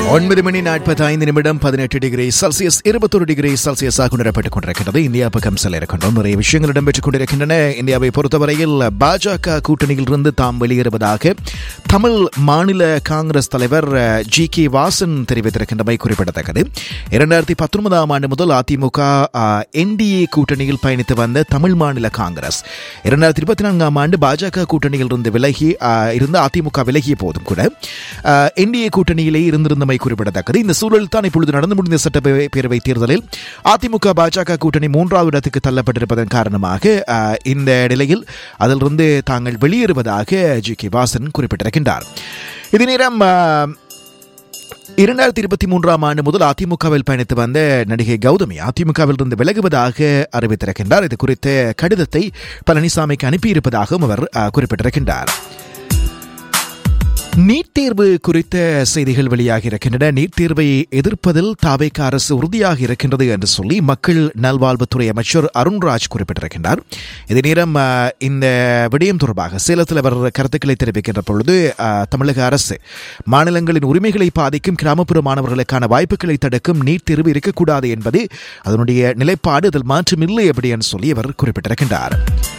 ஒன்பது மணி நாற்பத்தி ஐந்து நிமிடம் பதினெட்டு டிகிரி செல்சியஸ் இருபத்தொரு டிகிரி செல்சியஸாக உணரப்பட்டுக் கொண்டிருக்கின்றது இந்தியா பக்கம் செல்ல இருக்கின்றோம் நிறைய விஷயங்கள் இடம்பெற்றுக் கொண்டிருக்கின்றன இந்தியாவை பொறுத்தவரையில் பாஜக கூட்டணியில் இருந்து தாம் வெளியேறுவதாக தமிழ் மாநில காங்கிரஸ் தலைவர் ஜி கே வாசன் தெரிவித்திருக்கின்றமை குறிப்பிடத்தக்கது இரண்டாயிரத்தி பத்தொன்பதாம் ஆண்டு முதல் அதிமுக என்டிஏ கூட்டணியில் பயணித்து வந்த தமிழ் மாநில காங்கிரஸ் இரண்டாயிரத்தி இருபத்தி நான்காம் ஆண்டு பாஜக கூட்டணியில் இருந்து விலகி ஆஹ், இருந்து அதிமுக விலகிய போதும் கூட என்டிஏ கூட்டணியிலே இருந்திருந்தமை குறிப்பிடத்தக்கது இந்த சூழலில் தான் இப்பொழுது நடந்து முடிந்த சட்டப்பேரவை தேர்தலில் அதிமுக பாஜக கூட்டணி மூன்றாவது இடத்துக்கு தள்ளப்பட்டிருப்பதன் காரணமாக ஆஹ், இந்த நிலையில் அதிலிருந்து தாங்கள் வெளியேறுவதாக ஜி கே வாசன் குறிப்பிட்டிருக்கின்றார் இதே நேரம் ஆஹ், இரண்டாயிரத்தி இருபத்தி மூன்றாம் ஆண்டு முதல் அதிமுகவில் பயணித்து வந்த நடிகை கௌதமி அதிமுகவில் இருந்து விலகுவதாக அறிவித்திருக்கின்றார் இது குறித்த கடிதத்தை பழனிசாமிக்கு அனுப்பியிருப்பதாகவும் அவர் அஹ், குறிப்பிட்டிருக்கின்றார் நீட் தேர்வு குறித்த செய்திகள் வெளியாகி இருக்கின்றன நீட் தேர்வை எதிர்ப்பதில் தாவேக அரசு உறுதியாக இருக்கின்றது என்று சொல்லி மக்கள் நல்வாழ்வுத்துறை அமைச்சர் அருண்ராஜ் குறிப்பிட்டிருக்கின்றார் இதே நேரம் அஹ், இந்த விடயம் தொடர்பாக சேலத்தில் அவர் கருத்துக்களை தெரிவிக்கின்ற பொழுது அஹ், தமிழக அரசு மாநிலங்களின் உரிமைகளை பாதிக்கும் கிராமப்புற மாணவர்களுக்கான வாய்ப்புகளை தடுக்கும் நீட் தேர்வு இருக்கக்கூடாது என்பது அதனுடைய நிலைப்பாடு அதில் மாற்றமில்லை அப்படி என்று சொல்லி அவர் குறிப்பிட்டிருக்கின்றார்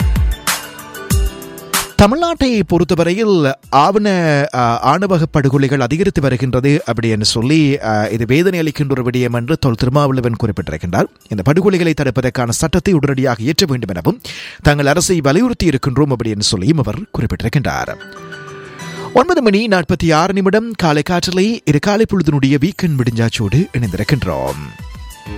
தமிழ்நாட்டை பொறுத்தவரையில் ஆவண அஹ், ஆணவக படுகொலைகள் அதிகரித்து வருகின்றது அப்படி என்று சொல்லி அஹ், இது வேதனை அளிக்கின்ற ஒரு விடயம் என்று தொல் திருமாவளவன் குறிப்பிட்டிருக்கின்றார் இந்த படுகொலைகளை தடுப்பதற்கான சட்டத்தை உடனடியாக இயற்ற வேண்டும் எனவும் தங்கள் அரசை வலியுறுத்தி இருக்கின்றோம் அப்படி என்று சொல்லியும் அவர் குறிப்பிட்டிருக்கின்றார் ஒன்பது மணி நாற்பத்தி ஆறு நிமிடம் காலை காற்றலை இரு காலை பொழுதினுடைய வீக்கெண்ட் விடிஞ்சாச்சோடு இணைந்திருக்கின்றோம்